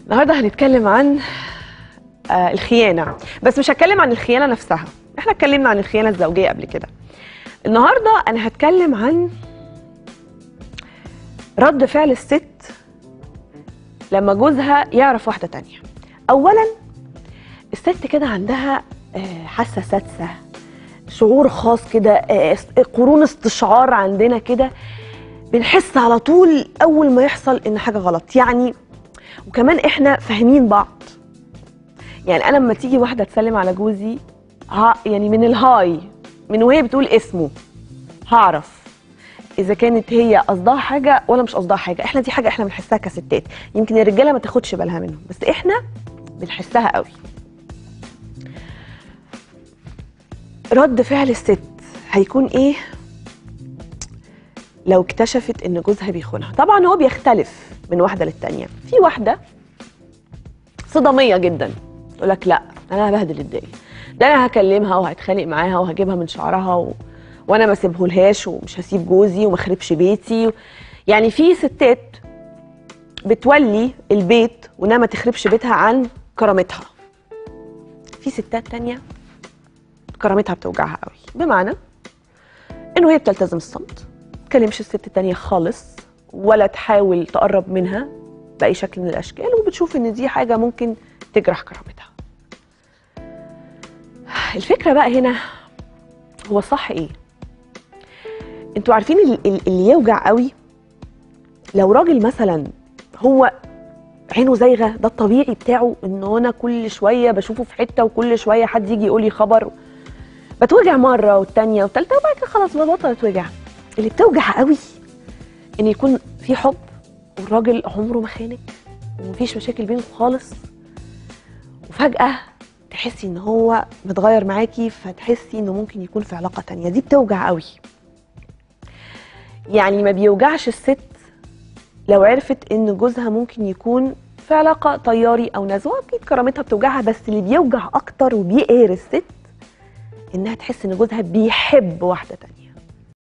النهارده هنتكلم عن آه الخيانه بس مش هتكلم عن الخيانه نفسها احنا اتكلمنا عن الخيانه الزوجيه قبل كده النهارده انا هتكلم عن رد فعل الست لما جوزها يعرف واحده تانية اولا الست كده عندها آه، حاسه سادسه شعور خاص كده آه، قرون استشعار عندنا كده بنحس على طول اول ما يحصل ان حاجه غلط يعني وكمان احنا فاهمين بعض يعني انا لما تيجي واحده تسلم على جوزي ها يعني من الهاي من وهي بتقول اسمه هعرف اذا كانت هي قصدها حاجه ولا مش قصدها حاجه احنا دي حاجه احنا بنحسها كستات يمكن الرجاله ما تاخدش بالها منهم بس احنا بنحسها قوي رد فعل الست هيكون ايه لو اكتشفت ان جوزها بيخونها طبعا هو بيختلف من واحده للتانيه في واحده صداميه جدا تقول لك لا انا هبهدل الدنيا ده انا هكلمها وهتخانق معاها وهجيبها من شعرها و... وانا ما اسيبهولهاش ومش هسيب جوزي وما اخربش بيتي يعني في ستات بتولي البيت وانها ما تخربش بيتها عن كرامتها في ستات تانية كرامتها بتوجعها قوي بمعنى انه هي بتلتزم الصمت ما تكلمش الست التانية خالص ولا تحاول تقرب منها بأي شكل من الأشكال وبتشوف إن دي حاجة ممكن تجرح كرامتها الفكرة بقى هنا هو صح إيه؟ انتوا عارفين ال- ال- اللي يوجع قوي لو راجل مثلا هو عينه زايغه ده الطبيعي بتاعه ان انا كل شويه بشوفه في حته وكل شويه حد يجي يقول لي خبر بتوجع مره والتانيه والتالته وبعد كده خلاص ببطل اتوجع اللي بتوجع قوي ان يكون في حب والراجل عمره ما خانك ومفيش مشاكل بينكم خالص وفجاه تحسي ان هو متغير معاكي فتحسي انه ممكن يكون في علاقه تانية دي بتوجع قوي يعني ما بيوجعش الست لو عرفت ان جوزها ممكن يكون في علاقه طياري او نزوه اكيد كرامتها بتوجعها بس اللي بيوجع اكتر وبيقهر الست انها تحس ان جوزها بيحب واحده تانية